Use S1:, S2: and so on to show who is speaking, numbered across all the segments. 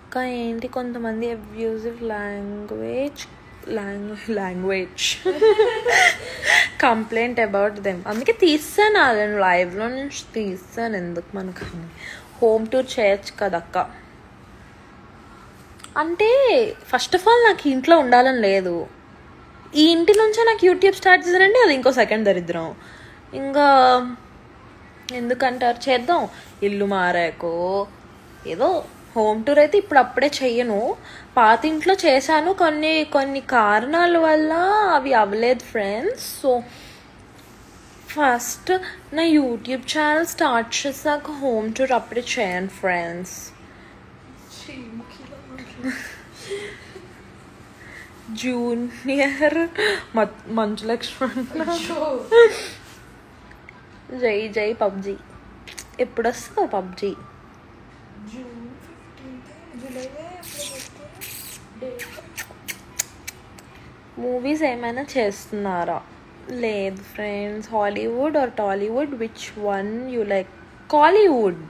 S1: అక్క ఏంటి కొంతమంది abusive language language language complaint about them అందుకే తీస్తాను వాళ్ళని లైవ్లో నుంచి తీస్తాను ఎందుకు మనకని హోమ్ టూర్ చేయొచ్చు కదక్క అంటే ఫస్ట్ ఆఫ్ ఆల్ నాకు ఇంట్లో ఉండాలని లేదు ఈ ఇంటి నుంచే నాకు యూట్యూబ్ స్టార్ట్ చేశారంటే అది ఇంకో సెకండ్ దరిద్రం ఇంకా ఎందుకంటారు చేద్దాం ఇల్లు మారాకో ఏదో హోమ్ టూర్ అయితే ఇప్పుడు అప్పుడే చెయ్యను పాత ఇంట్లో చేశాను కొన్ని కొన్ని కారణాల వల్ల అవి అవ్వలేదు ఫ్రెండ్స్ సో ఫస్ట్ నా యూట్యూబ్ ఛానల్ స్టార్ట్ చేసాక హోమ్ టూర్ అప్పుడే చేయను ఫ్రెండ్స్ జూనియర్ మంచు లక్ష్మణ్ జై జై పబ్జి ఎప్పుడు వస్తుందో పబ్జి
S2: జూన్ ఫిఫ్టీన్త్ జూలైలో
S1: మూవీస్ ఏమైనా చేస్తున్నారా లేదు friends Hollywood or Tollywood which one you like Kollywood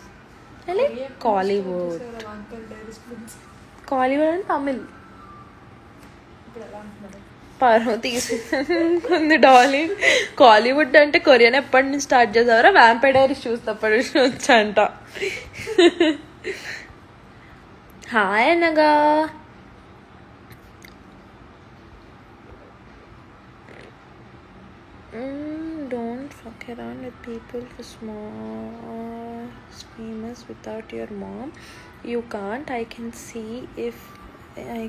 S1: Kollywood
S2: uncle diaries prince
S1: Kollywood అంటే తమిళ్
S2: ఇప్పుడు ఎలా అంటున్నారు
S1: పరువు తీసుకుంది డాలీ కాలీవుడ్ అంటే కొరియన్ ఎప్పటి నుంచి స్టార్ట్ చేసావరా వ్యాంపైర్ డైరీస్ చూసినప్పటి నుంచి వచ్చంట హాయ్ అనగా don't fuck around with people for small famous without your mom you can't i can see if i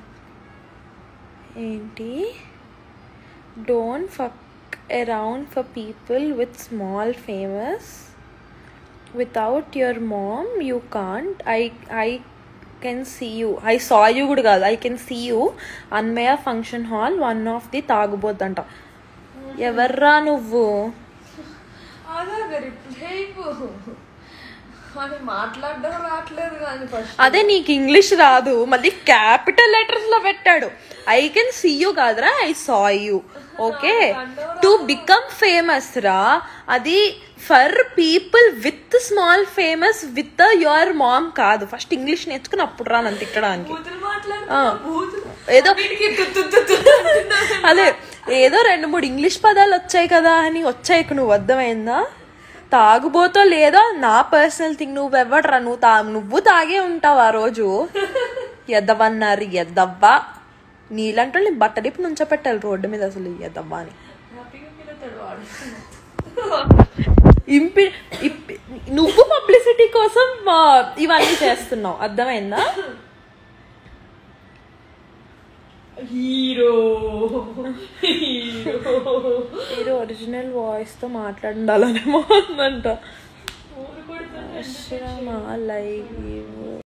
S1: ఏంటి don't fuck around for people with small famous without your mom you can't I I can see you I saw you కూడా కాదు I can see you అన్మయ function hall one of the తాగుబోద్దంట ఎవర్రా నువ్వు
S2: అలాగే reply అని మాట్లాడడం రావట్లేదు కానీ ఫస్ట్
S1: అదే నీకు ఇంగ్లీష్ రాదు మళ్ళీ క్యాపిటల్ లెటర్స్ లో పెట్టాడు ఐ కెన్ సీ యూ కాదురా I saw you okay to become famous రా అది for people with small famous with your mom కాదు ఫస్ట్ ఇంగ్లీష్ నేర్చుకుని అప్పుడు రా నన్ను తిట్టడానికి
S2: బూతులు మాట్లాడు
S1: ఆ.
S2: బూతులు
S1: ఏదో
S2: వీటికి తు తు తు తు అంటున్నాను.
S1: అదే ఏదో రెండు మూడు ఇంగ్లీష్ పదాలు వచ్చాయి కదా అని వచ్చాయి నువ్వు అర్థమైందా తాగుబోతో లేదో నా పర్సనల్ థింగ్ నువ్వు ఎవడరా నువ్వు తా నువ్వు తాగే ఉంటావు ఆ రోజు ఎద్దవన్నారు ఎద్దవ్వా నీలంటూ నేను బట్టడిపు నుంచోపెట్టాలి రోడ్డు మీద అసలు ఎద్దవ్వా అని
S2: హ్యాపీగా ఫీల్ అవుతాడు వాడు
S1: ఇంపి ఇప్పి- నువ్వు పబ్లిసిటీ కోసం ఆ, ఇవన్నీ చేస్తున్నావు అర్థమైందా
S2: హీరో హీరో
S1: మీరు ఒరిజినల్ వాయిస్ తో మాట్లాడాలనేమో అందంట
S2: ఊరు కొడుతుంది
S1: లైవ్